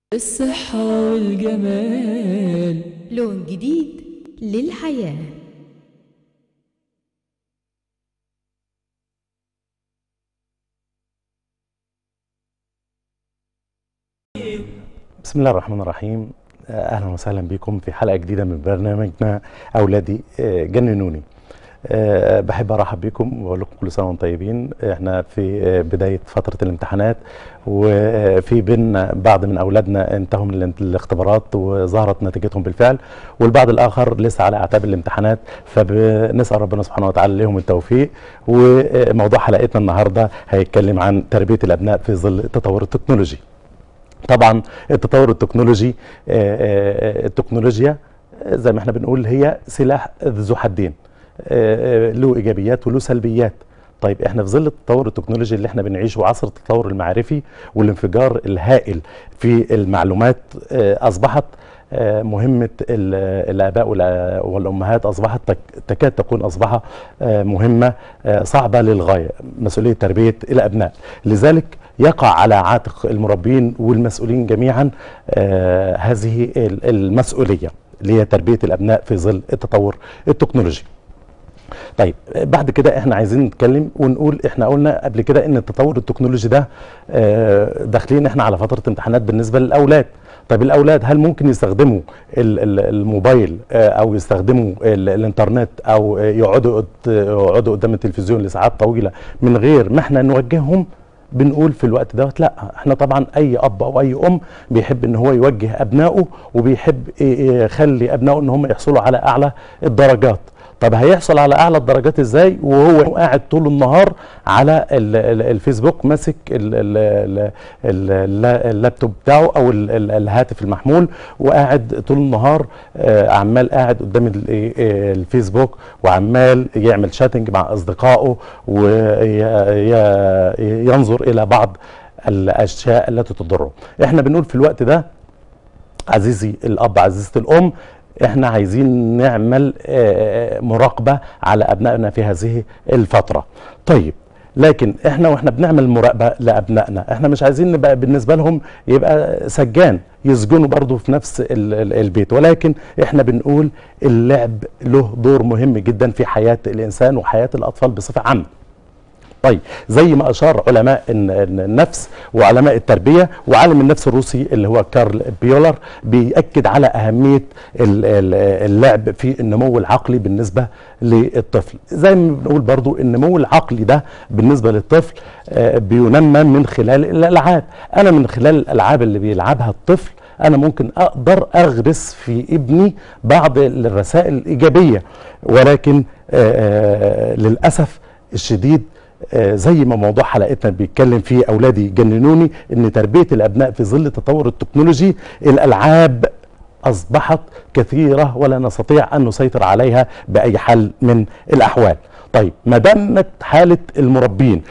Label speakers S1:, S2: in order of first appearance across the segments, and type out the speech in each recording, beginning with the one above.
S1: الصحة والجمال
S2: لون جديد للحياة
S3: بسم الله الرحمن الرحيم اهلا وسهلا بكم في حلقه جديده من برنامجنا اولادي آه، جننوني آه، بحب ارحب بكم واقول لكم كل سنه وانتم طيبين احنا في آه، بدايه فتره الامتحانات وفي بين بعض من اولادنا انتهوا من الانت- الاختبارات وظهرت نتيجتهم بالفعل والبعض الاخر لسه على اعتاب الامتحانات فبنسال ربنا سبحانه وتعالى لهم التوفيق وموضوع حلقتنا النهارده هيتكلم عن تربيه الابناء في ظل التطور التكنولوجي طبعا التطور التكنولوجي آه، آه، التكنولوجيا آه، زي ما احنا بنقول هي سلاح ذو حدين آه، آه، له ايجابيات وله سلبيات طيب احنا في ظل التطور التكنولوجي اللي احنا بنعيشه وعصر التطور المعرفي والانفجار الهائل في المعلومات آه، اصبحت آه، مهمة ال- الآباء والآ- والأمهات أصبحت تك- تكاد تكون أصبح آه، مهمة آه، صعبة للغاية مسؤولية تربية الأبناء لذلك يقع على عاتق المربين والمسؤولين جميعا آه، هذه ال- المسؤولية اللي هي تربية الأبناء في ظل التطور التكنولوجي طيب بعد كده احنا عايزين نتكلم ونقول احنا قلنا قبل كده ان التطور التكنولوجي ده آه، داخلين احنا على فتره امتحانات بالنسبه للاولاد طيب الاولاد هل ممكن يستخدموا ال- ال- الموبايل آه، او يستخدموا ال- الانترنت او آه، يقعدوا قد- يقعدوا قدام التلفزيون لساعات طويله من غير ما احنا نوجههم بنقول في الوقت دوت لا احنا طبعا اي اب او اي ام بيحب ان هو يوجه ابنائه وبيحب ي- يخلي ابنائه ان هم يحصلوا على اعلى الدرجات طب هيحصل على اعلى الدرجات ازاي وهو قاعد طول النهار على ال- ال- الفيسبوك ماسك ال- ال- ال- ال- اللابتوب بتاعه او ال- ال- الهاتف المحمول وقاعد طول النهار آه، عمال قاعد قدام ال- آه، الفيسبوك وعمال يعمل شاتنج مع اصدقائه وينظر الى بعض الاشياء التي تضره احنا بنقول في الوقت ده عزيزي الاب عزيزتي الام احنا عايزين نعمل آه، مراقبه على ابنائنا في هذه الفتره طيب لكن احنا واحنا بنعمل مراقبه لابنائنا احنا مش عايزين نبقى بالنسبه لهم يبقى سجان يسجنوا برضه في نفس ال- ال- البيت ولكن احنا بنقول اللعب له دور مهم جدا في حياه الانسان وحياه الاطفال بصفه عامه طيب زي ما اشار علماء الن- الن- النفس وعلماء التربيه وعالم النفس الروسي اللي هو كارل بيولر بيأكد على اهميه ال- ال- اللعب في النمو العقلي بالنسبه للطفل زي ما بنقول برضو النمو العقلي ده بالنسبه للطفل آه، بينمى من خلال الالعاب انا من خلال الالعاب اللي بيلعبها الطفل انا ممكن اقدر اغرس في ابني بعض الرسائل الايجابيه ولكن آه، آه، للاسف الشديد آه، زي ما موضوع حلقتنا بيتكلم فيه اولادي جننوني ان تربيه الابناء في ظل التطور التكنولوجي الالعاب اصبحت كثيره ولا نستطيع ان نسيطر عليها باي حال من الاحوال طيب ما دامت حاله المربين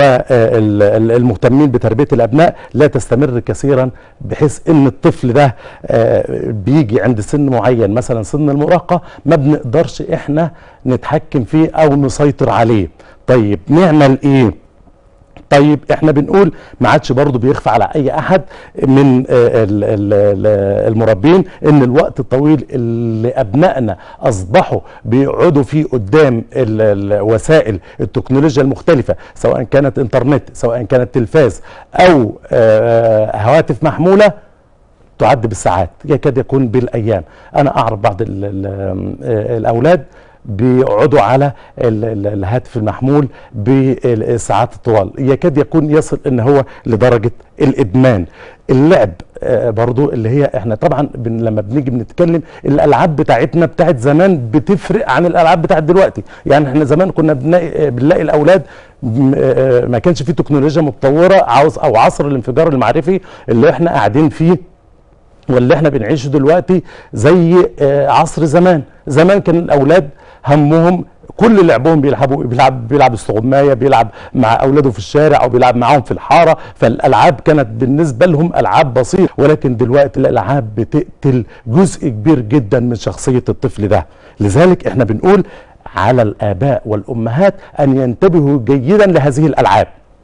S3: والمهتمين بتربيه الابناء لا تستمر كثيرا بحيث ان الطفل ده آه، بيجي عند سن معين مثلا سن المراهقه ما بنقدرش احنا نتحكم فيه او نسيطر عليه طيب نعمل ايه طيب احنا بنقول ما عادش برضه بيخفى على اي احد من آه، ال- ال- ال- المربين ان الوقت الطويل اللي ابنائنا اصبحوا بيقعدوا فيه قدام ال- الوسائل التكنولوجيا المختلفه سواء كانت انترنت سواء كانت تلفاز او آه، هواتف محموله تعد بالساعات يكاد يكون بالايام انا اعرف بعض ال ال الاولاد بيقعدوا على ال- ال- الهاتف المحمول بالساعات الطوال يكاد يكون يصل ان هو لدرجه الادمان اللعب آه، برضو اللي هي احنا طبعا بن لما بنيجي بنتكلم الالعاب بتاعتنا بتاعت زمان بتفرق عن الالعاب بتاعت دلوقتي يعني احنا زمان كنا بنلاقي, بنلاقي الاولاد م- آه، ما كانش فيه تكنولوجيا متطوره عاوز او عصر الانفجار المعرفي اللي احنا قاعدين فيه واللي احنا بنعيشه دلوقتي زي آه، عصر زمان زمان كان الاولاد همهم كل لعبهم بيلعبوا بيلعب بيلعب استغمايه بيلعب مع اولاده في الشارع او بيلعب معاهم في الحاره فالالعاب كانت بالنسبه لهم العاب بسيطه ولكن دلوقتي الالعاب بتقتل جزء كبير جدا من شخصيه الطفل ده لذلك احنا بنقول على الاباء والامهات ان ينتبهوا جيدا لهذه الالعاب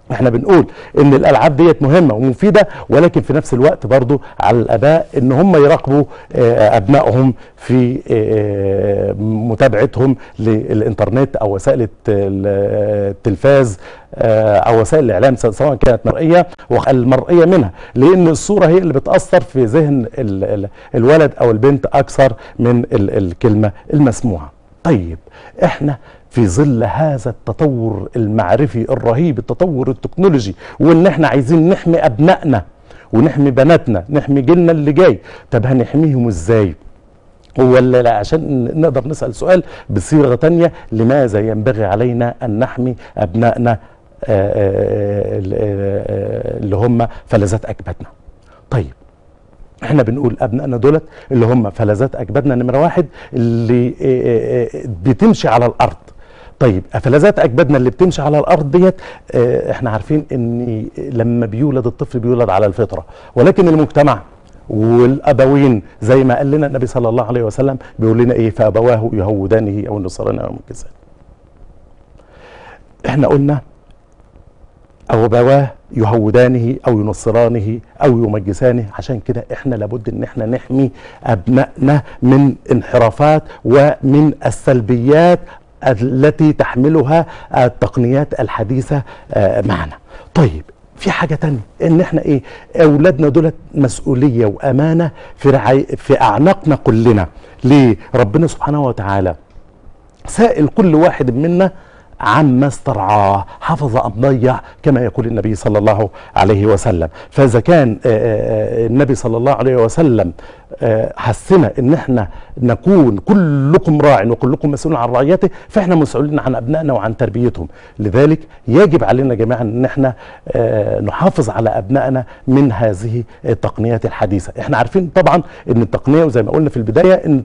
S3: احنا بنقول ان الالعاب ديت مهمه ومفيده ولكن في نفس الوقت برضو على الاباء ان هم يراقبوا آه، ابنائهم في آه، متابعتهم للانترنت او وسائل الت- ال- التلفاز آه، او وسائل الاعلام س- سواء كانت مرئيه والمرئيه منها لان الصوره هي اللي بتاثر في ذهن ال- ال- الولد او البنت اكثر من ال- الكلمه المسموعه طيب احنا في ظل هذا التطور المعرفي الرهيب التطور التكنولوجي وان احنا عايزين نحمي ابنائنا ونحمي بناتنا نحمي جيلنا اللي جاي طب هنحميهم ازاي ولا لا عشان نقدر نسأل سؤال بصيغة تانية لماذا ينبغي علينا أن نحمي أبنائنا آه، آه، آه، اللي هم فلذات أكبادنا طيب احنا بنقول ابنائنا دولت اللي هم فلذات اكبادنا نمره واحد اللي آه، آه، آه، بتمشي على الارض طيب فلذات اكبادنا اللي بتمشي على الارض ديت آه، احنا عارفين ان لما بيولد الطفل بيولد على الفطره ولكن المجتمع والابوين زي ما قال لنا النبي صلى الله عليه وسلم بيقول لنا ايه فابواه يهودانه او ينصرانه او يمجسانه احنا قلنا او ابواه يهودانه او ينصرانه او يمجسانه عشان كده احنا لابد ان احنا نحمي ابنائنا من انحرافات ومن السلبيات التي تحملها التقنيات الحديثه آه، معنا طيب في حاجه تانية ان احنا ايه اولادنا دولت مسؤوليه وامانه في رعاية في اعناقنا كلنا ليه ربنا سبحانه وتعالى سائل كل واحد منا عما استرعاه حفظ أم ضيع كما يقول النبي صلى الله عليه وسلم فإذا كان آه، آه، النبي صلى الله عليه وسلم آه، حسنا ان احنا نكون كلكم راع وكلكم مسؤول عن رعيته فاحنا مسؤولين عن ابنائنا وعن تربيتهم لذلك يجب علينا جميعا ان احنا آه، نحافظ على ابنائنا من هذه التقنيات الحديثه احنا عارفين طبعا ان التقنيه وزي ما قلنا في البدايه ان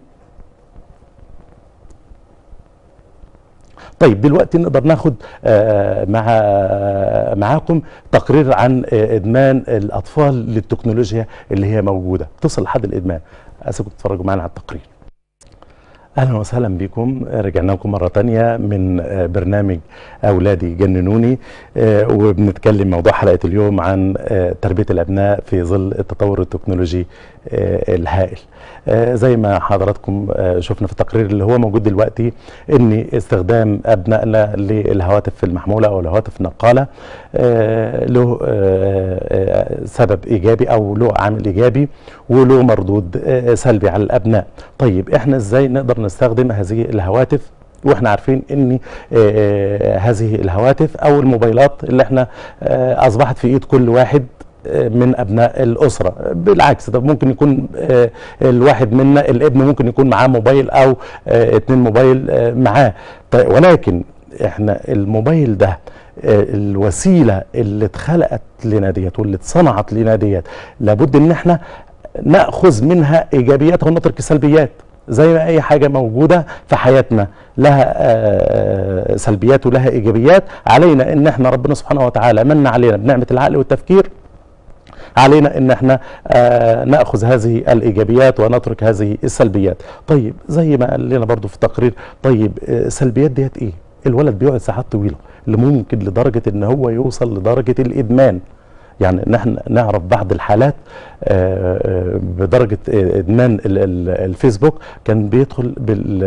S3: طيب دلوقتي نقدر ناخد آه، مع معاكم تقرير عن آه، ادمان الاطفال للتكنولوجيا اللي هي موجوده تصل لحد الادمان اسف كنتوا تتفرجوا معانا على التقرير اهلا وسهلا بكم رجعنا لكم مره تانية من آه، برنامج اولادي جننوني آه، وبنتكلم موضوع حلقه اليوم عن آه، تربيه الابناء في ظل التطور التكنولوجي آه، الهائل آه، زي ما حضراتكم آه، شفنا في التقرير اللي هو موجود دلوقتي ان استخدام ابنائنا للهواتف المحموله او الهواتف النقاله آه، له آه، آه، سبب ايجابي او له عامل ايجابي وله مردود آه، سلبي على الابناء طيب احنا ازاي نقدر نستخدم هذه الهواتف واحنا عارفين ان آه، هذه الهواتف او الموبايلات اللي احنا آه، اصبحت في ايد كل واحد آه، من ابناء الاسره بالعكس ده ممكن يكون آه، الواحد منا الابن ممكن يكون معاه موبايل او آه، اتنين موبايل آه، معاه طيب ولكن احنا الموبايل ده آه، الوسيله اللي اتخلقت لنا ديت واللي اتصنعت لنا ديت لابد ان احنا ناخذ منها ايجابياتها ونترك السلبيات زي ما اي حاجه موجوده في حياتنا لها آه، سلبيات ولها ايجابيات علينا ان احنا ربنا سبحانه وتعالى من علينا بنعمه العقل والتفكير علينا ان احنا آه ناخذ هذه الايجابيات ونترك هذه السلبيات طيب زي ما قال لنا برضو في التقرير طيب آه، السلبيات ديت ايه الولد بيقعد ساعات طويله اللي ممكن لدرجه ان هو يوصل لدرجه الادمان يعني نحن نعرف بعض الحالات آه، آه، بدرجه آه، ادمان ال- ال- الفيسبوك كان بيدخل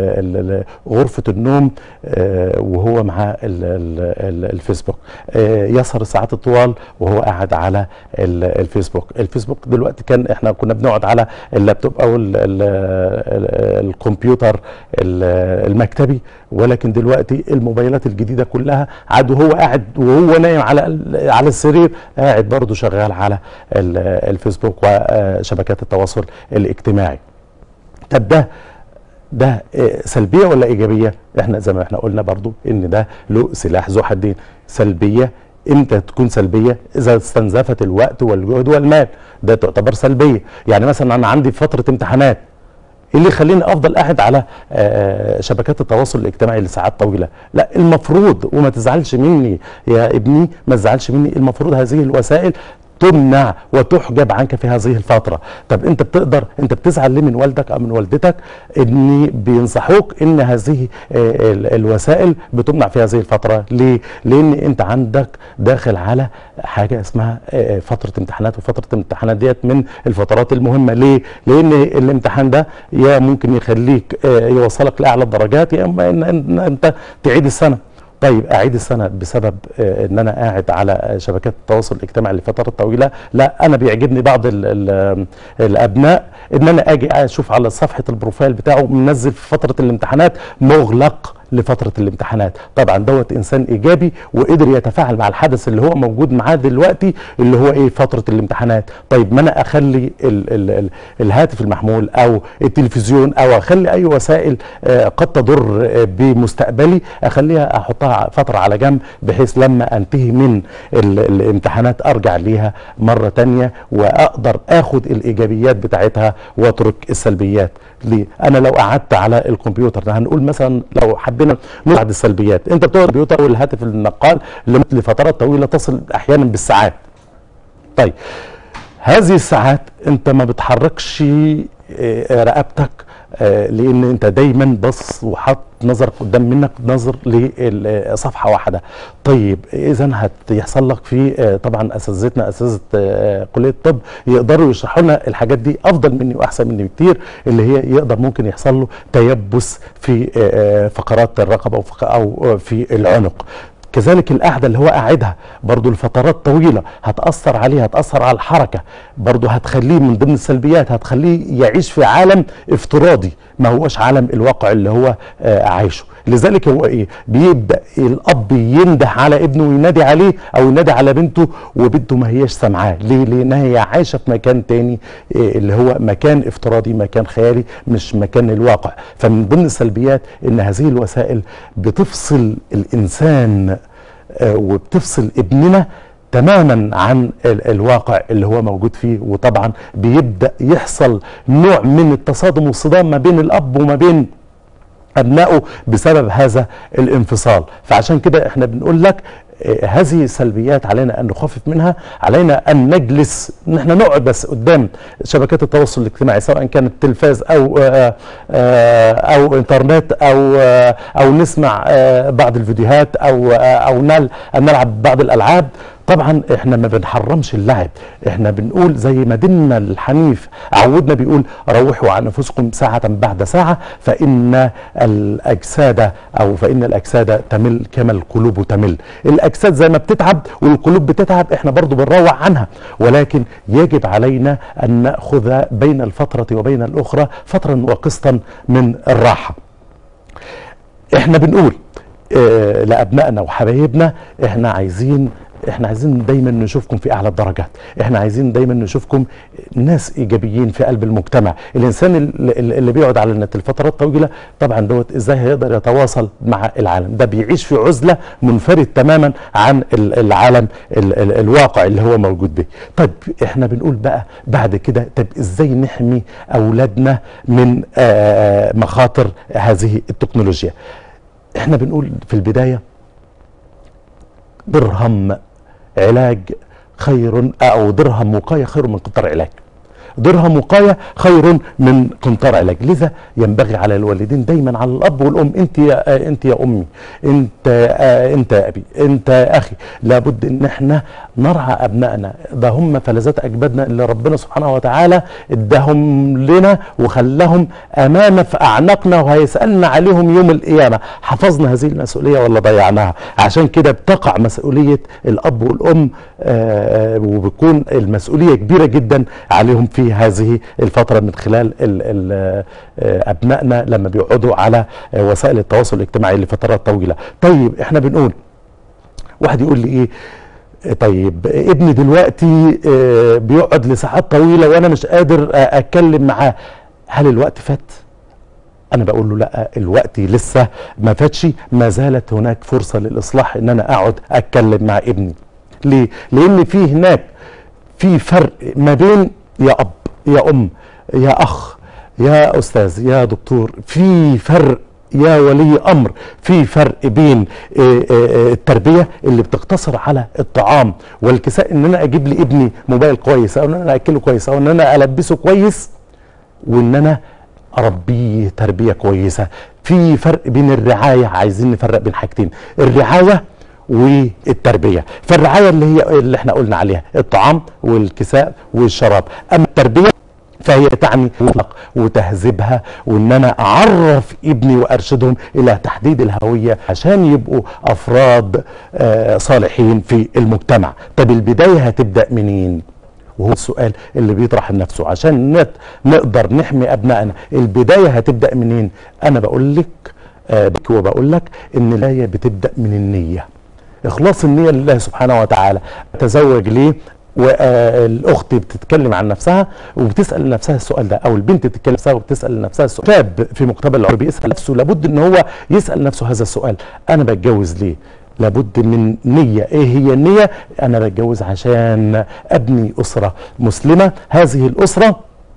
S3: بغرفه النوم آه، وهو مع ال- ال- ال- الفيسبوك آه، يسهر الساعات الطوال وهو قاعد على ال- الفيسبوك الفيسبوك دلوقتي كان احنا كنا بنقعد على اللابتوب او ال ال ال الكمبيوتر ال- المكتبي ولكن دلوقتي الموبايلات الجديده كلها عاد وهو قاعد وهو نايم على ال- على السرير قاعد برضه شغال على ال- الفيسبوك وشبكات التواصل الاجتماعي طب ده ده آه، سلبيه ولا ايجابيه احنا زي ما احنا قلنا برضو ان ده له سلاح ذو حدين سلبيه امتى تكون سلبيه اذا استنزفت الوقت والجهد والمال ده تعتبر سلبيه يعني مثلا انا عندي فتره امتحانات ايه اللي يخليني افضل قاعد على آه، شبكات التواصل الاجتماعي لساعات طويله لا المفروض وما تزعلش مني يا ابني ما تزعلش مني المفروض هذه الوسائل تمنع وتحجب عنك في هذه الفتره طب انت بتقدر انت بتزعل ليه من والدك او من والدتك ان بينصحوك ان هذه آه، ال- الوسائل بتمنع في هذه الفتره ليه لان انت عندك داخل على حاجه اسمها آه، فتره امتحانات وفتره الامتحانات ديت من الفترات المهمه ليه لان الامتحان ده يا ممكن يخليك آه، يوصلك لاعلى الدرجات يا اما ان إن انت تعيد السنه طيب اعيد السنه بسبب آه، ان انا قاعد على شبكات التواصل الاجتماعي لفترات طويله لا انا بيعجبني بعض ال ال الابناء ان انا اجي اشوف على صفحه البروفايل بتاعه منزل في فتره الامتحانات مغلق لفتره الامتحانات طبعا دوت انسان ايجابي وقدر يتفاعل مع الحدث اللي هو موجود معاه دلوقتي اللي هو ايه فتره الامتحانات طيب ما انا اخلي ال ال ال الهاتف المحمول او التلفزيون او اخلي اي وسائل آه، قد تضر آه، بمستقبلي اخليها احطها فتره على جنب بحيث لما انتهي من ال الامتحانات ارجع ليها مره تانية واقدر اخد الايجابيات بتاعتها واترك السلبيات ليه انا لو قعدت على الكمبيوتر ده هنقول مثلا لو حبينا نبعد السلبيات انت بتقعد الكمبيوتر والهاتف النقال لفترات طويله تصل احيانا بالساعات طيب هذه الساعات انت ما بتحركش آه، رقبتك آه، لان انت دايما بص وحط نظرك قدام منك نظر لصفحه واحده طيب اذا هيحصل لك في آه، طبعا اساتذتنا اساتذه آه، كليه الطب يقدروا يشرحوا لنا الحاجات دي افضل مني واحسن مني بكتير اللي هي يقدر ممكن يحصل له تيبس في آه، آه، فقرات الرقبه او فق- او آه، في العنق كذلك القعدة اللي هو قاعدها برضو لفترات طويلة هتأثر عليه هتأثر على الحركة برضو هتخليه من ضمن السلبيات هتخليه يعيش في عالم افتراضي ما هوش عالم الواقع اللي هو آه عايشه لذلك هو ايه بيبدأ الأب ينده على ابنه وينادي عليه أو ينادي على بنته وبنته ما هيش سامعاه ليه لأنها هي عايشة في مكان تاني إيه اللي هو مكان افتراضي مكان خيالي مش مكان الواقع فمن ضمن السلبيات ان هذه الوسائل بتفصل الانسان آه، وبتفصل ابننا تماما عن ال- الواقع اللي هو موجود فيه وطبعا بيبدا يحصل نوع من التصادم والصدام ما بين الاب وما بين ابنائه بسبب هذا الانفصال فعشان كده احنا بنقول لك آه، هذه السلبيات علينا ان نخفف منها علينا ان نجلس ان احنا نقعد بس قدام شبكات التواصل الاجتماعي سواء كانت تلفاز او آه، آه، او انترنت او آه، او نسمع آه، بعض الفيديوهات او آه، او نل أو نلعب بعض الالعاب طبعا احنا ما بنحرمش اللعب احنا بنقول زي ما ديننا الحنيف عودنا بيقول روحوا عن انفسكم ساعة بعد ساعة فإن الأجساد أو فإن الأجساد تمل كما القلوب تمل الأجساد زي ما بتتعب والقلوب بتتعب احنا برضو بنروع عنها ولكن يجب علينا أن نأخذ بين الفترة وبين الأخرى فترة وقسطا من الراحة احنا بنقول اه لابنائنا وحبايبنا احنا عايزين احنا عايزين دايما نشوفكم في اعلى الدرجات احنا عايزين دايما نشوفكم ناس ايجابيين في قلب المجتمع الانسان اللي, اللي بيقعد على النت لفترات طويله طبعا دوت ازاي هيقدر يتواصل مع العالم ده بيعيش في عزله منفرد تماما عن ال- العالم ال ال الواقع اللي هو موجود به طيب احنا بنقول بقى بعد كده طب ازاي نحمي اولادنا من آه مخاطر هذه التكنولوجيا احنا بنقول في البدايه درهم علاج خير او درهم وقايه خير من قنطار علاج درهم وقايه خير من قنطار علاج لذا ينبغي على الوالدين دايما على الاب والام انت يا آه انت يا امي انت آه انت يا ابي انت يا اخي لابد ان احنا نرعى ابنائنا ده هم فلذات اجدادنا اللي ربنا سبحانه وتعالى اداهم لنا وخلاهم امانه في اعناقنا وهيسالنا عليهم يوم القيامه حفظنا هذه المسؤوليه ولا ضيعناها عشان كده بتقع مسؤوليه الاب والام آه وبتكون المسؤوليه كبيره جدا عليهم في هذه الفتره من خلال ال ال آه ابنائنا لما بيقعدوا على آه وسائل التواصل الاجتماعي لفترات طويله طيب احنا بنقول واحد يقول لي ايه طيب ابني دلوقتي آه بيقعد لساعات طويله وانا مش قادر آه اتكلم معاه هل الوقت فات انا بقول له لا الوقت لسه ما فاتش ما زالت هناك فرصه للاصلاح ان انا اقعد اتكلم مع ابني ليه لان في هناك في فرق ما بين يا اب يا ام يا اخ يا استاذ يا دكتور في فرق يا ولي امر في فرق بين آه، آه، آه، التربيه اللي بتقتصر على الطعام والكساء ان انا اجيب لابني موبايل كويس او ان انا اكله كويس او ان انا البسه كويس وان انا اربيه تربيه كويسه في فرق بين الرعايه عايزين نفرق بين حاجتين الرعايه والتربيه فالرعايه اللي هي اللي احنا قلنا عليها الطعام والكساء والشراب اما التربيه فهي تعني مطلق وتهذيبها وان انا اعرف ابني وارشدهم الى تحديد الهويه عشان يبقوا افراد آه، صالحين في المجتمع طب البدايه هتبدا منين وهو السؤال اللي بيطرح نفسه عشان نت- نقدر نحمي ابنائنا البدايه هتبدا منين انا بقول لك آه، بك وبقول لك ان الايه بتبدا من النيه اخلاص النيه لله سبحانه وتعالى تزوج ليه والاخت بتتكلم عن نفسها وبتسال نفسها السؤال ده او البنت بتتكلم نفسها وبتسال نفسها السؤال شاب في مقتبل العمر بيسال نفسه لابد ان هو يسال نفسه هذا السؤال انا بتجوز ليه لابد من نية ايه هي النية انا بتجوز عشان ابني اسرة مسلمة هذه الاسرة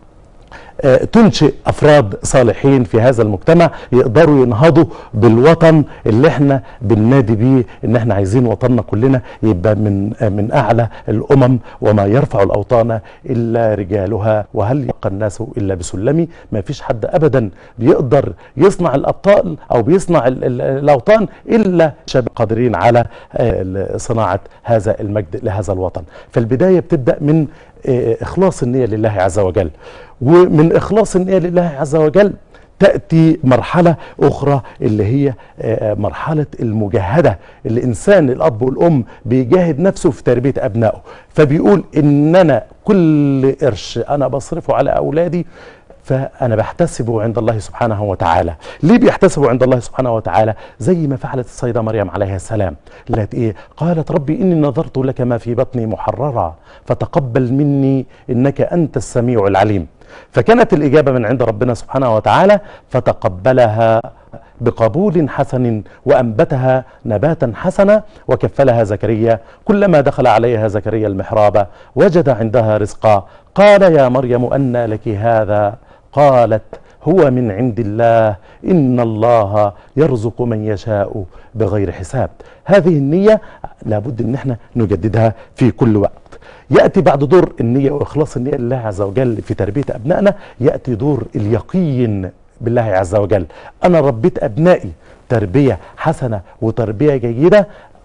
S3: آه، تنشئ افراد صالحين في هذا المجتمع يقدروا ينهضوا بالوطن اللي احنا بننادي بيه ان احنا عايزين وطننا كلنا يبقى من آه، من اعلى الامم وما يرفع الاوطان الا رجالها وهل يبقى الناس الا بسلمي ما فيش حد ابدا بيقدر يصنع الابطال او بيصنع ال- ال- الاوطان الا شباب قادرين على آه، ال- صناعه هذا المجد لهذا الوطن فالبدايه بتبدا من آه، اخلاص النيه لله عز وجل ومن اخلاص النيه لله عز وجل تاتي مرحله اخرى اللي هي آه، مرحله المجاهده الانسان الاب والام بيجاهد نفسه في تربيه ابنائه فبيقول ان انا كل قرش انا بصرفه على اولادي فانا بحتسبه عند الله سبحانه وتعالى ليه بيحتسبه عند الله سبحانه وتعالى زي ما فعلت السيده مريم عليها السلام قالت ايه قالت ربي اني نظرت لك ما في بطني محررا فتقبل مني انك انت السميع العليم فكانت الاجابه من عند ربنا سبحانه وتعالى فتقبلها بقبول حسن وانبتها نباتا حسنا وكفلها زكريا كلما دخل عليها زكريا المحراب وجد عندها رزقا قال يا مريم أنى لك هذا قالت هو من عند الله إن الله يرزق من يشاء بغير حساب هذه النية لابد أن احنا نجددها في كل وقت يأتي بعد دور النية وإخلاص النية لله عز وجل في تربية أبنائنا يأتي دور اليقين بالله عز وجل أنا ربيت أبنائي تربية حسنة وتربية جيدة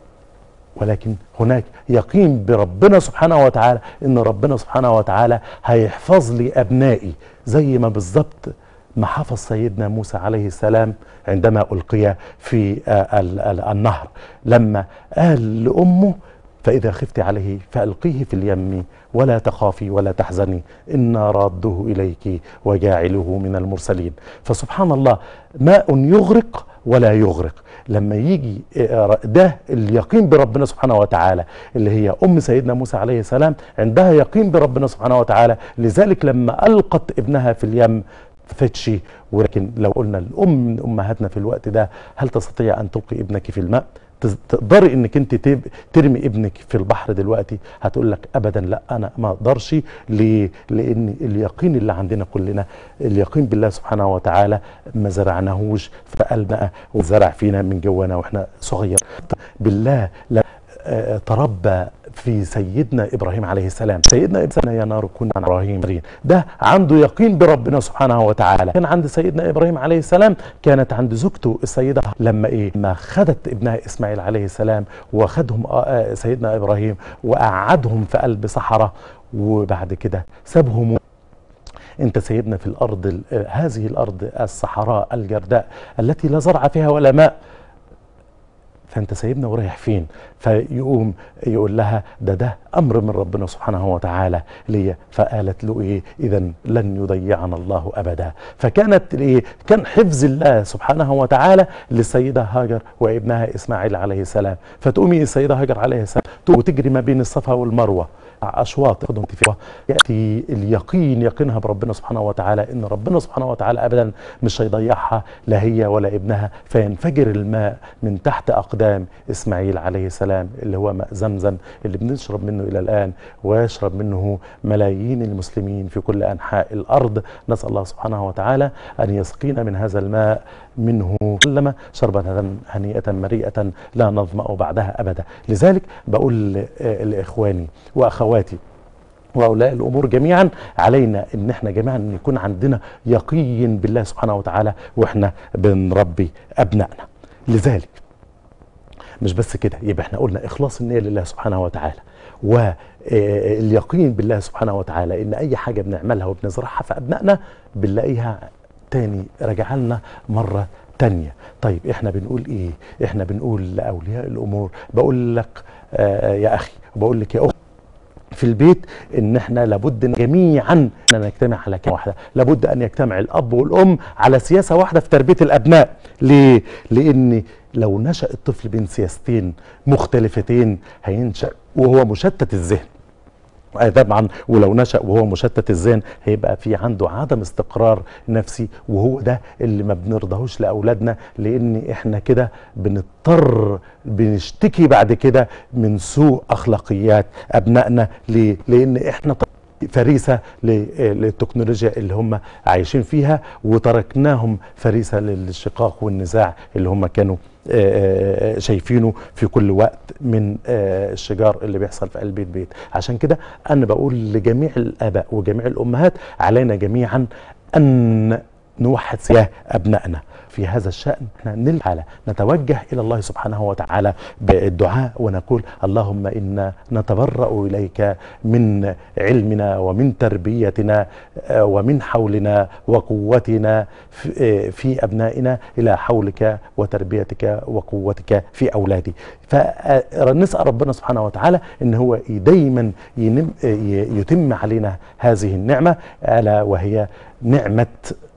S3: ولكن هناك يقين بربنا سبحانه وتعالى ان ربنا سبحانه وتعالى هيحفظ لي ابنائي زي ما بالظبط ما حفظ سيدنا موسى عليه السلام عندما القي في آه، ال- ال- النهر لما قال لامه فاذا خفت عليه فالقيه في اليم ولا تخافي ولا تحزني انا رادوه اليك وجاعله من المرسلين فسبحان الله ماء يغرق ولا يغرق لما يجي ده اليقين بربنا سبحانه وتعالى اللي هي ام سيدنا موسى عليه السلام عندها يقين بربنا سبحانه وتعالى لذلك لما القت ابنها في اليم فتشي ولكن لو قلنا الام من امهاتنا في الوقت ده هل تستطيع ان تلقي ابنك في الماء تز- تقدري انك انت تب- ترمي ابنك في البحر دلوقتي هتقول لك ابدا لا انا ما اقدرش ليه؟ لان اليقين اللي عندنا كلنا اليقين بالله سبحانه وتعالى ما زرعناهوش في قلبنا وزرع فينا من جوانا واحنا صغير بالله لا آه، تربى في سيدنا ابراهيم عليه السلام سيدنا ابراهيم يا نار كن عن ابراهيم ده عنده يقين بربنا سبحانه وتعالى كان عند سيدنا ابراهيم عليه السلام كانت عند زوجته السيده لما ايه ما خدت ابنها اسماعيل عليه السلام وخدهم آه، آه، سيدنا ابراهيم وقعدهم في قلب صحراء وبعد كده سابهم انت سيدنا في الارض ال- آه، هذه الارض الصحراء الجرداء التي لا زرع فيها ولا ماء فانت سايبنا ورايح فين فيقوم يقول لها ده ده امر من ربنا سبحانه وتعالى ليا فقالت له ايه اذا لن يضيعنا الله ابدا فكانت ايه كان حفظ الله سبحانه وتعالى للسيده هاجر وابنها اسماعيل عليه السلام فتقومي السيده هاجر عليه السلام تقوم وتجري ما بين الصفا والمروه اشواط تاخدهم فيها ياتي اليقين يقينها بربنا سبحانه وتعالى ان ربنا سبحانه وتعالى ابدا مش هيضيعها لا هي ولا ابنها فينفجر الماء من تحت اقدام قدام اسماعيل عليه السلام اللي هو ماء زمزم اللي بنشرب منه الى الان ويشرب منه ملايين المسلمين في كل انحاء الارض نسال الله سبحانه وتعالى ان يسقينا من هذا الماء منه كلما شربة هنيئة مريئة لا نظمأ بعدها أبدا لذلك بقول ل- لإخواني وأخواتي واولياء الامور جميعا علينا ان احنا جميعا ان يكون عندنا يقين بالله سبحانه وتعالى واحنا بنربي ابنائنا لذلك مش بس كده يبقى احنا قلنا اخلاص النيه لله سبحانه وتعالى واليقين بالله سبحانه وتعالى ان اي حاجه بنعملها وبنزرعها في ابنائنا بنلاقيها تاني راجع لنا مره تانية طيب احنا بنقول ايه احنا بنقول لاولياء الامور بقول لك آه يا اخي بقول لك يا اخت في البيت ان احنا لابد إن جميعا ان نجتمع على كلمه واحده لابد ان يجتمع الاب والام على سياسه واحده في تربيه الابناء ليه لان لو نشا الطفل بين سياستين مختلفتين هينشا وهو مشتت الذهن آه طبعا ولو نشا وهو مشتت الذهن هيبقى في عنده عدم استقرار نفسي وهو ده اللي ما بنرضاهوش لاولادنا لان احنا كده بنضطر بنشتكي بعد كده من سوء اخلاقيات ابنائنا ليه؟ لان احنا ط- فريسه ل- للتكنولوجيا اللي هم عايشين فيها وتركناهم فريسه للشقاق والنزاع اللي هم كانوا آه، آه، شايفينه في كل وقت من آه، الشجار اللي بيحصل في قلب البيت عشان كده انا بقول لجميع الاباء وجميع الامهات علينا جميعا ان نوحد سياه ابنائنا في هذا الشان احنا نلحى نتوجه الى الله سبحانه وتعالى بالدعاء ونقول اللهم انا نتبرأ اليك من علمنا ومن تربيتنا آه، ومن حولنا وقوتنا في آه، في ابنائنا الى حولك وتربيتك وقوتك في اولادي فنسال ربنا سبحانه وتعالى ان هو دايما ينم آه، ي- يتم علينا هذه النعمه الا وهي نعمه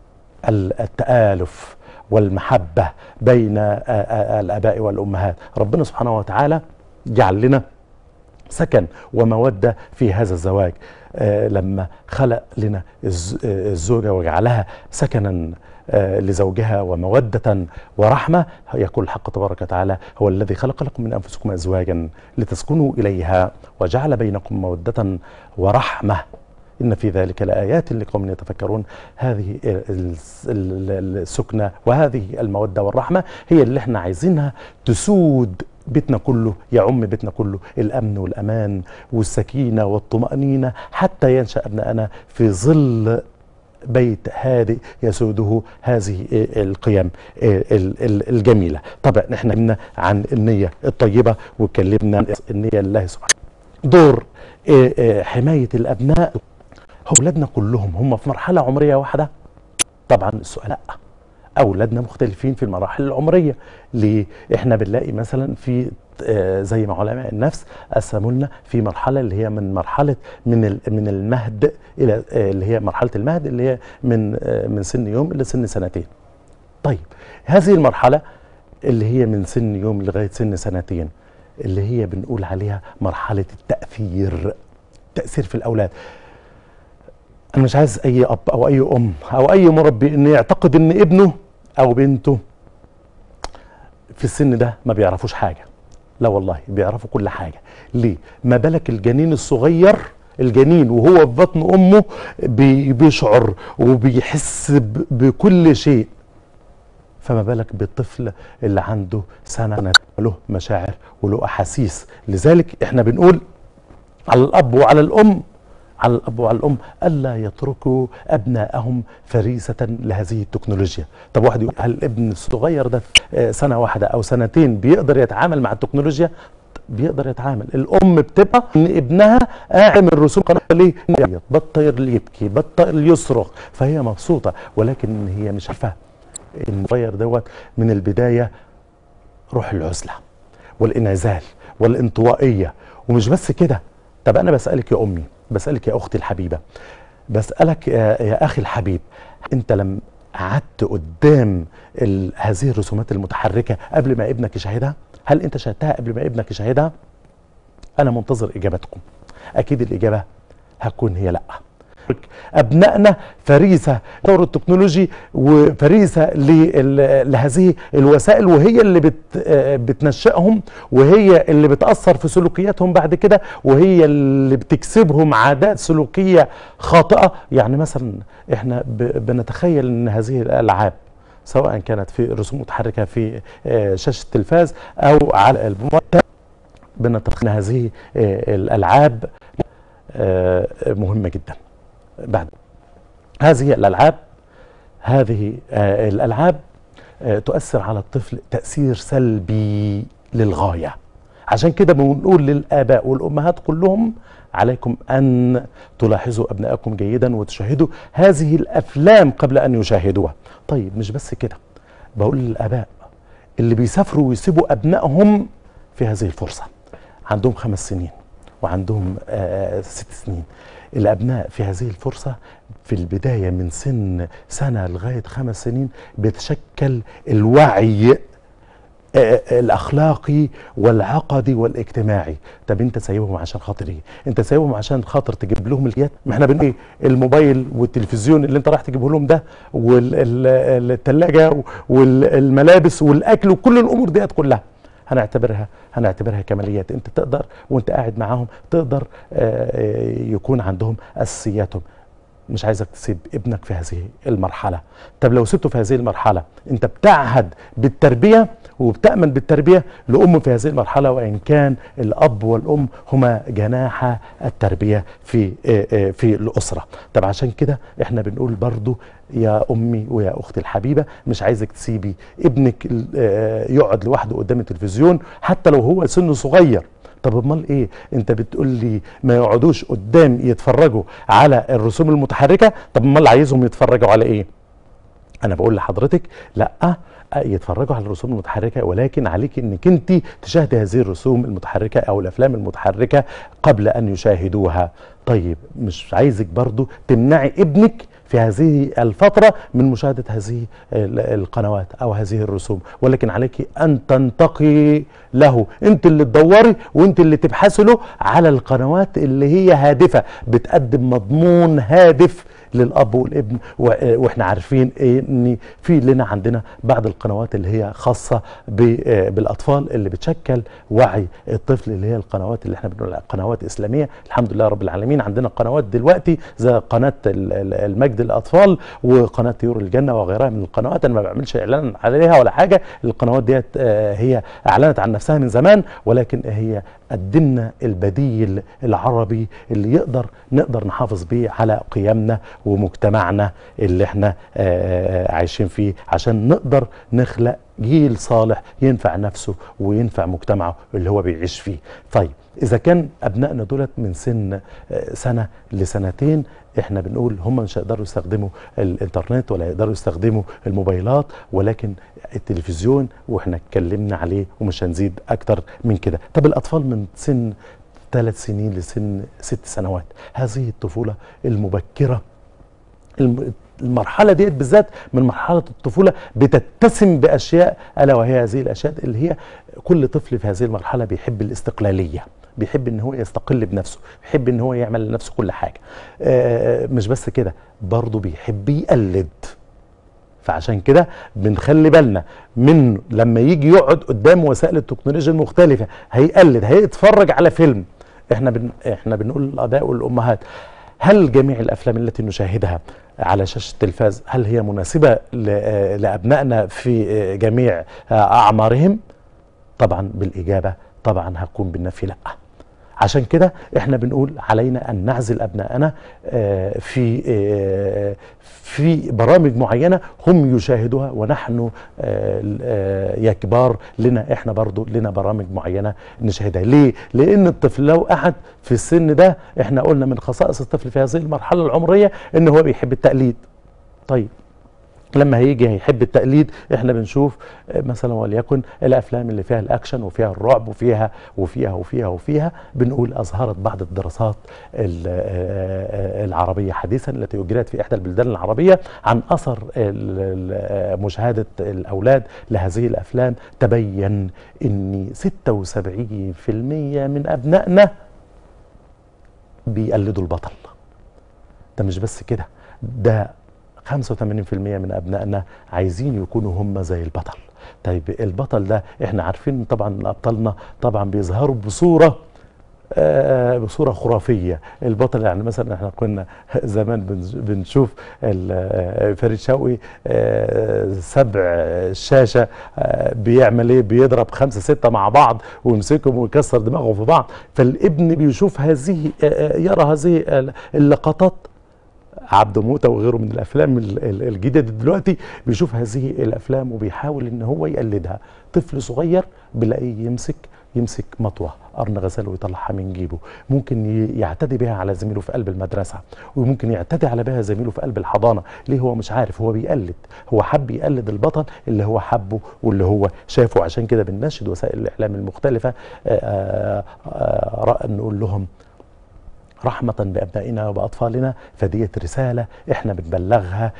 S3: ال- التآلف والمحبة بين آ- آ- الآباء والأمهات ربنا سبحانه وتعالى جعل لنا سكن ومودة في هذا الزواج آه، لما خلق لنا الز- آه، الزوجة وجعلها سكنا آه، لزوجها ومودة ورحمة يقول الحق تبارك وتعالى هو الذي خلق لكم من أنفسكم أزواجا لتسكنوا إليها وجعل بينكم مودة ورحمة إن في ذلك لآيات لقوم يتفكرون هذه ال- ال- السكنة وهذه المودة والرحمة هي اللي احنا عايزينها تسود بيتنا كله يعم بيتنا كله الأمن والأمان والسكينة والطمأنينة حتى ينشأ أبناءنا في ظل بيت هادئ يسوده هذه القيم ال- ال- الجميلة طبعا احنا اتكلمنا عن النية الطيبة واتكلمنا عن النية لله سبحانه دور آه، آه، حماية الأبناء أولادنا كلهم هم في مرحلة عمرية واحدة طبعا السؤال لا أولادنا مختلفين في المراحل العمرية ليه؟ إحنا بنلاقي مثلا في آه، زي ما علماء النفس قسموا لنا في مرحلة اللي هي من مرحلة من ال- من المهد إلى آه، اللي هي مرحلة المهد اللي هي من آه، من سن يوم إلى سن سنتين. طيب هذه المرحلة اللي هي من سن يوم لغاية سن سنتين اللي هي بنقول عليها مرحلة التأثير تأثير في الأولاد أنا مش عايز أي أب أو أي أم أو أي مربي إن يعتقد إن ابنه أو بنته في السن ده ما بيعرفوش حاجة لا والله بيعرفوا كل حاجة ليه؟ ما بالك الجنين الصغير الجنين وهو في بطن أمه بي- بيشعر وبيحس ب- بكل شيء فما بالك بالطفل اللي عنده سنة له مشاعر وله أحاسيس لذلك احنا بنقول على الأب وعلى الأم على الأب وعلى الأم ألا يتركوا أبنائهم فريسة لهذه التكنولوجيا طب واحد يقول هل الابن الصغير ده آه، سنة واحدة أو سنتين بيقدر يتعامل مع التكنولوجيا بيقدر يتعامل الام بتبقى ان ابنها قاعد من رسوم قناه ليه يعيط، بطل يبكي بطل يصرخ فهي مبسوطه ولكن هي مش عارفه ان الصغير دوت من البدايه روح العزله والانعزال والانطوائيه ومش بس كده طب انا بسالك يا امي بسالك يا اختي الحبيبه بسالك يا, يا اخي الحبيب انت لما قعدت قدام ال- هذه الرسومات المتحركه قبل ما ابنك يشاهدها هل انت شاهدتها قبل ما ابنك يشاهدها انا منتظر اجابتكم اكيد الاجابه هتكون هي لا ابنائنا فريسه التطور التكنولوجي وفريسه لل- لهذه الوسائل وهي اللي بت آه، بتنشئهم وهي اللي بتاثر في سلوكياتهم بعد كده وهي اللي بتكسبهم عادات سلوكيه خاطئه يعني مثلا احنا ب- بنتخيل ان هذه الالعاب سواء كانت في رسوم متحركه في آه، شاشه التلفاز او على الموبايل بنتخيل ان هذه آه، الالعاب آه، مهمه جدا بعد هذه الالعاب هذه آه، الالعاب آه، تؤثر على الطفل تاثير سلبي للغايه عشان كده بنقول للاباء والامهات كلهم عليكم ان تلاحظوا ابنائكم جيدا وتشاهدوا هذه الافلام قبل ان يشاهدوها طيب مش بس كده بقول للاباء اللي بيسافروا ويسيبوا ابنائهم في هذه الفرصه عندهم خمس سنين وعندهم آه ست سنين الابناء في هذه الفرصه في البدايه من سن سنه لغايه خمس سنين بيتشكل الوعي آه، الاخلاقي والعقدي والاجتماعي طب انت سايبهم عشان خاطر ايه انت سايبهم عشان خاطر تجيب لهم اليات ما احنا بنقول إيه؟ الموبايل والتلفزيون اللي انت رايح تجيبه لهم ده والثلاجه والملابس والاكل وكل الامور ديت كلها هنعتبرها هنعتبرها كماليات انت تقدر وانت قاعد معاهم تقدر آه، آه، يكون عندهم اساسياتهم مش عايزك تسيب ابنك في هذه المرحلة طب لو سبته في هذه المرحلة انت بتعهد بالتربية وبتأمن بالتربية لأم في هذه المرحلة وإن كان الأب والأم هما جناح التربية في آه، آه، في الأسرة طب عشان كده احنا بنقول برضو يا أمي ويا أختي الحبيبة مش عايزك تسيبي ابنك آه، يقعد لوحده قدام التلفزيون حتى لو هو سنه صغير طب امال ايه انت بتقول لي ما يقعدوش قدام يتفرجوا على الرسوم المتحركه طب امال عايزهم يتفرجوا على ايه انا بقول لحضرتك لا يتفرجوا على الرسوم المتحركه ولكن عليك انك انت تشاهدي هذه الرسوم المتحركه او الافلام المتحركه قبل ان يشاهدوها طيب مش عايزك برضو تمنعي ابنك في هذه الفترة من مشاهدة هذه ال- القنوات أو هذه الرسوم ولكن عليك أن تنتقي له أنت اللي تدوري وأنت اللي تبحثي له على القنوات اللي هي هادفة بتقدم مضمون هادف للاب والابن و- واحنا عارفين إيه ان في لنا عندنا بعض القنوات اللي هي خاصه ب- آه بالاطفال اللي بتشكل وعي الطفل اللي هي القنوات اللي احنا بنقول عليها قنوات اسلاميه الحمد لله رب العالمين عندنا قنوات دلوقتي زي قناه ال- ال- المجد للاطفال وقناه طيور الجنه وغيرها من القنوات انا ما بعملش اعلان عليها ولا حاجه القنوات ديت آه، هي اعلنت عن نفسها من زمان ولكن هي قدمنا البديل العربي اللي يقدر نقدر نحافظ بيه على قيمنا ومجتمعنا اللي احنا آه، عايشين فيه عشان نقدر نخلق جيل صالح ينفع نفسه وينفع مجتمعه اللي هو بيعيش فيه طيب اذا كان ابنائنا دولت من سن آه، سنه لسنتين احنا بنقول هم مش هيقدروا يستخدموا الانترنت ولا يقدروا يستخدموا الموبايلات ولكن التلفزيون واحنا اتكلمنا عليه ومش هنزيد اكتر من كده طب الاطفال من سن ثلاث سنين لسن ست سنوات هذه الطفوله المبكره الم- المرحله ديت بالذات من مرحله الطفوله بتتسم باشياء الا وهي هذه الاشياء اللي هي كل طفل في هذه المرحله بيحب الاستقلاليه بيحب ان هو يستقل بنفسه بيحب ان هو يعمل لنفسه كل حاجه آه، مش بس كده برضه بيحب يقلد فعشان كده بنخلي بالنا من لما يجي يقعد قدام وسائل التكنولوجيا المختلفه هيقلد هيتفرج على فيلم احنا بن احنا بنقول للاباء والامهات هل جميع الافلام التي نشاهدها على شاشه التلفاز هل هي مناسبه ل- آه، لابنائنا في آه، جميع آه، اعمارهم طبعا بالاجابه طبعا هكون بالنفي لا عشان كده احنا بنقول علينا ان نعزل ابنائنا آه، في آه، في برامج معينه هم يشاهدوها ونحن آه، آه، يا كبار لنا احنا برضو لنا برامج معينه نشاهدها ليه لان الطفل لو قعد في السن ده احنا قلنا من خصائص الطفل في هذه المرحله العمريه ان هو بيحب التقليد طيب لما هيجي هيحب التقليد احنا بنشوف آه، مثلا وليكن الافلام اللي فيها الاكشن وفيها الرعب وفيها وفيها وفيها وفيها بنقول اظهرت بعض الدراسات ال- آه، آه، العربيه حديثا التي اجريت في احدى البلدان العربيه عن اثر ال- ال- آه، مشاهده الاولاد لهذه الافلام تبين ان 76% من ابنائنا بيقلدوا البطل ده مش بس كده ده 85% من ابنائنا عايزين يكونوا هم زي البطل طيب البطل ده احنا عارفين طبعا إن ابطالنا طبعا بيظهروا بصوره آه، بصوره خرافيه البطل يعني مثلا احنا كنا زمان بنز- بنشوف ال- آه، فريد شوقي آه، سبع الشاشه آه، بيعمل ايه بيضرب خمسه سته مع بعض ويمسكهم ويكسر دماغهم في بعض فالابن بيشوف هذه آه، آه، يرى هذه اللقطات عبد موته وغيره من الافلام ال- ال- الجديده دلوقتي بيشوف هذه الافلام وبيحاول ان هو يقلدها طفل صغير بلاقيه يمسك يمسك مطوه قرن غزال ويطلعها من جيبه ممكن ي- يعتدي بها على زميله في قلب المدرسه وممكن يعتدي على بها زميله في قلب الحضانه ليه هو مش عارف هو بيقلد هو حب يقلد البطل اللي هو حبه واللي هو شافه عشان كده بنناشد وسائل الاعلام المختلفه آه، آه، آه، نقول لهم رحمة بأبنائنا وبأطفالنا فديت رسالة احنا بنبلغها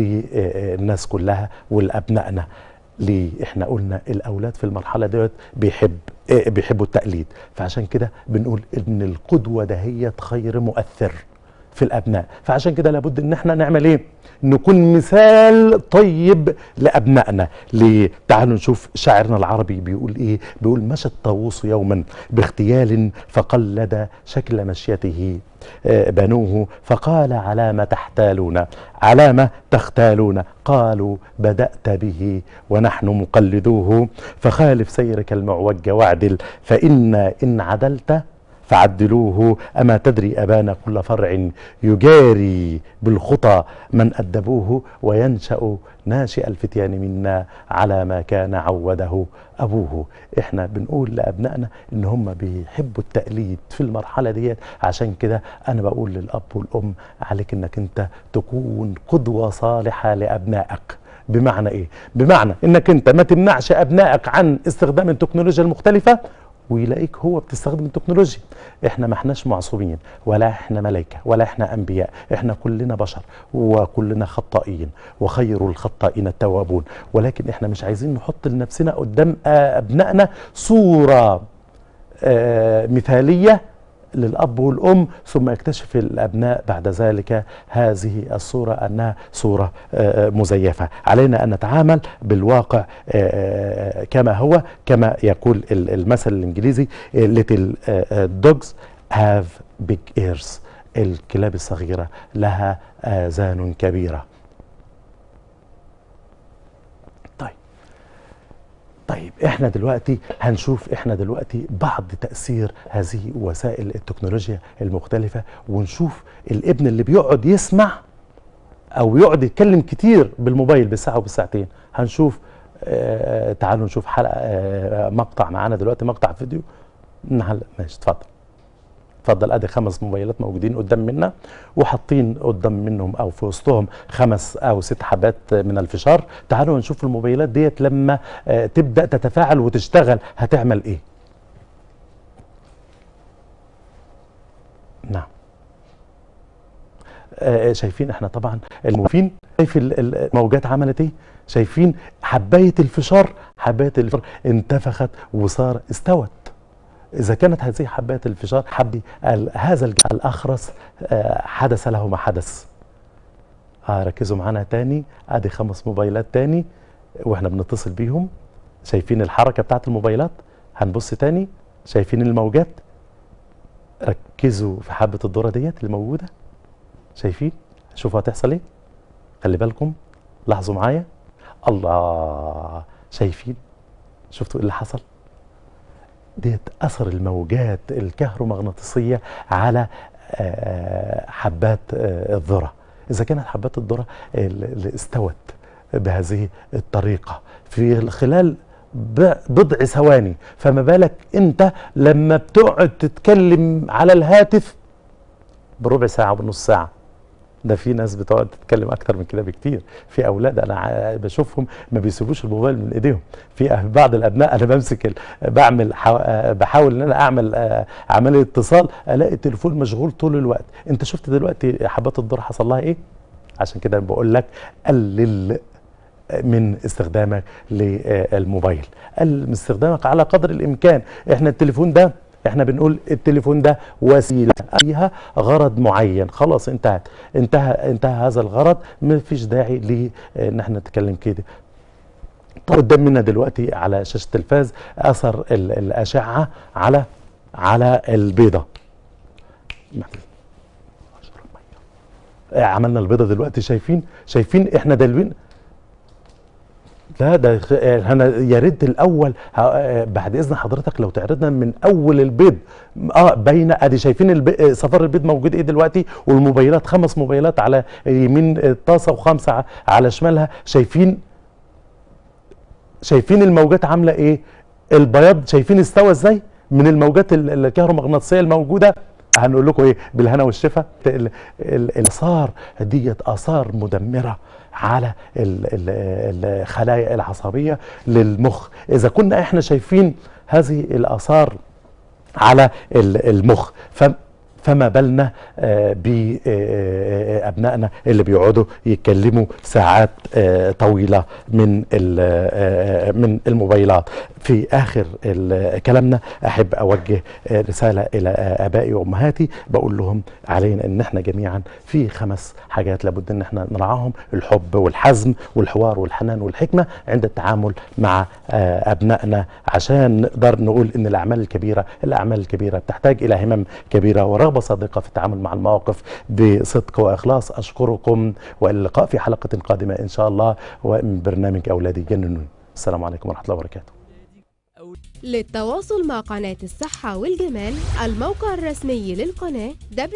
S3: للناس كلها ولأبنائنا ليه احنا قلنا الأولاد في المرحلة ديت بيحب اه بيحبوا التقليد فعشان كده بنقول ان القدوة دهيت خير مؤثر في الأبناء فعشان كده لابد ان احنا نعمل ايه نكون مثال طيب لأبنائنا ليه تعالوا نشوف شاعرنا العربي بيقول ايه بيقول مشى الطاووس يوما باغتيال فقلد شكل مشيته آه، بنوه فقال على ما تحتالون على ما تختالون قالوا بدأت به ونحن مقلدوه فخالف سيرك المعوج واعدل فإن إن عدلت فعدلوه أما تدري أبانا كل فرع يجاري بالخطى من أدبوه وينشأ ناشئ الفتيان منا على ما كان عوده أبوه إحنا بنقول لأبنائنا إن هم بيحبوا التقليد في المرحلة ديت عشان كده أنا بقول للأب والأم عليك إنك أنت تكون قدوة صالحة لأبنائك بمعنى ايه بمعنى انك انت ما تمنعش ابنائك عن استخدام التكنولوجيا المختلفه ويلاقيك هو بتستخدم التكنولوجيا احنا ما احناش معصومين ولا احنا ملائكه ولا احنا انبياء احنا كلنا بشر وكلنا خطائين وخير الخطائين التوابون ولكن احنا مش عايزين نحط لنفسنا قدام آه، ابنائنا صوره آه، مثاليه للأب والأم ثم يكتشف الأبناء بعد ذلك هذه الصورة أنها صورة آه، مزيفة علينا أن نتعامل بالواقع آه، كما هو كما يقول ال- المثل الإنجليزي little آه، dogs have big ears الكلاب الصغيرة لها آذان كبيرة طيب طيب احنا دلوقتي هنشوف احنا دلوقتي بعض تأثير هذه وسائل التكنولوجيا المختلفة ونشوف الابن اللي بيقعد يسمع او يقعد يتكلم كتير بالموبايل بالساعة وبالساعتين هنشوف آه تعالوا نشوف حلقة آه مقطع معانا دلوقتي مقطع فيديو نعلق ماشي اتفضل اتفضل ادي خمس موبايلات موجودين قدام منا وحاطين قدام منهم او في وسطهم خمس او ست حبات من الفشار تعالوا نشوف الموبايلات ديت لما آه، تبدا تتفاعل وتشتغل هتعمل ايه نعم آه، شايفين احنا طبعا الموفين شايف ال- ال- الموجات عملت ايه شايفين حبايه الفشار حبايه الفشار انتفخت وصار استوت إذا كانت هذه حبات الفشار حبي ال- هذا الج- الأخرس آه، حدث له ما حدث آه ركزوا معانا تاني ادي خمس موبايلات تاني واحنا بنتصل بيهم شايفين الحركة بتاعت الموبايلات هنبص تاني شايفين الموجات ركزوا في حبة الذرة ديت اللي موجودة شايفين شوفوا هتحصل ايه خلي بالكم لاحظوا معايا الله شايفين شفتوا ايه اللي حصل ديت اثر الموجات الكهرومغناطيسيه على آه، حبات آه، الذره اذا كانت حبات الذره اللي استوت بهذه الطريقه في خلال ب- بضع ثواني فما بالك انت لما بتقعد تتكلم على الهاتف بربع ساعه وبنص ساعه ده في ناس بتقعد تتكلم اكتر من كده بكتير في اولاد انا ع- بشوفهم ما بيسيبوش الموبايل من ايديهم في أه- بعض الابناء انا بمسك ال- بعمل حو... آه، بحاول ان انا اعمل آه، عمليه اتصال الاقي التليفون مشغول طول الوقت انت شفت دلوقتي حبات الذره حصل لها ايه عشان كده بقول لك قلل من استخدامك للموبايل قلل من استخدامك على قدر الامكان احنا التليفون ده احنا بنقول التليفون ده وسيله فيها غرض معين خلاص انتهت انتهى انتهى هذا الغرض ما فيش داعي ل ان احنا نتكلم كده طب قدامنا دلوقتي على شاشه التلفاز اثر ال- الاشعه على على البيضه عملنا البيضه دلوقتي شايفين شايفين احنا دلوين لا ده خ- انا يا ريت الاول ه- آه، بعد اذن حضرتك لو تعرضنا من اول البيض اه باينه ادي شايفين الب- آه، صفار البيض موجود ايه دلوقتي والموبايلات خمس موبايلات على يمين الطاسه وخمسه ع- على شمالها شايفين شايفين الموجات عامله ايه البياض شايفين استوى ازاي من الموجات ال- الكهرومغناطيسيه الموجوده هنقول لكم ايه بالهنا والشفا ال- ال- الاثار ديت اثار مدمره على ال- ال- الخلايا العصبيه للمخ اذا كنا احنا شايفين هذه الاثار على ال- المخ ف فما بالنا بأبنائنا اللي بيقعدوا يتكلموا ساعات آه، طويلة من ال- آه، من الموبايلات في آخر ال- كلامنا أحب أوجه آه، رسالة إلى آه، آبائي وأمهاتي بقول لهم علينا إن إحنا جميعا في خمس حاجات لابد إن إحنا نرعاهم الحب والحزم والحوار والحنان والحكمة عند التعامل مع آه، أبنائنا عشان نقدر نقول إن الأعمال الكبيرة الأعمال الكبيرة بتحتاج إلى همم كبيرة ورغبة صادقة في التعامل مع المواقف بصدق وإخلاص أشكركم وإلى اللقاء في حلقة قادمة إن شاء الله ومن برنامج أولادي جننون السلام عليكم ورحمة الله وبركاته
S2: للتواصل مع قناة الصحة والجمال الموقع الرسمي للقناة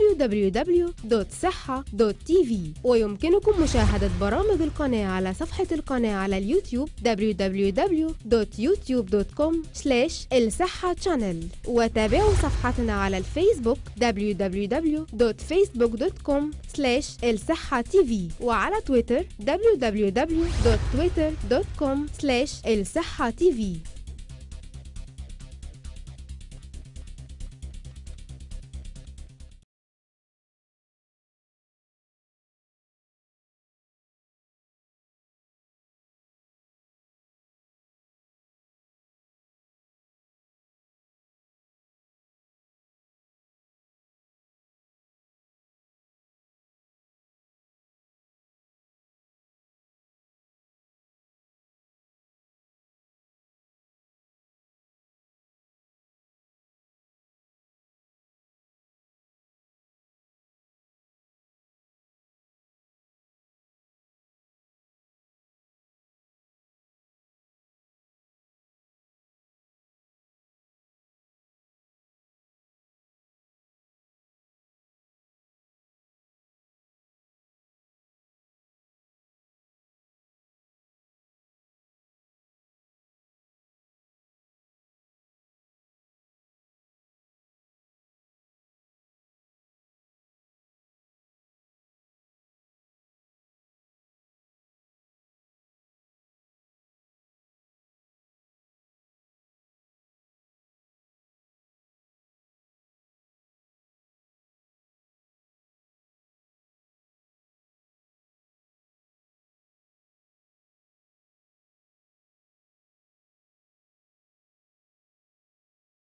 S2: www.صحة.tv ويمكنكم مشاهدة برامج القناة على صفحة القناة على اليوتيوب www.youtube.com الصحة channel وتابعوا صفحتنا على الفيسبوك www.facebook.com الصحة tv وعلى تويتر www.twitter.com الصحة tv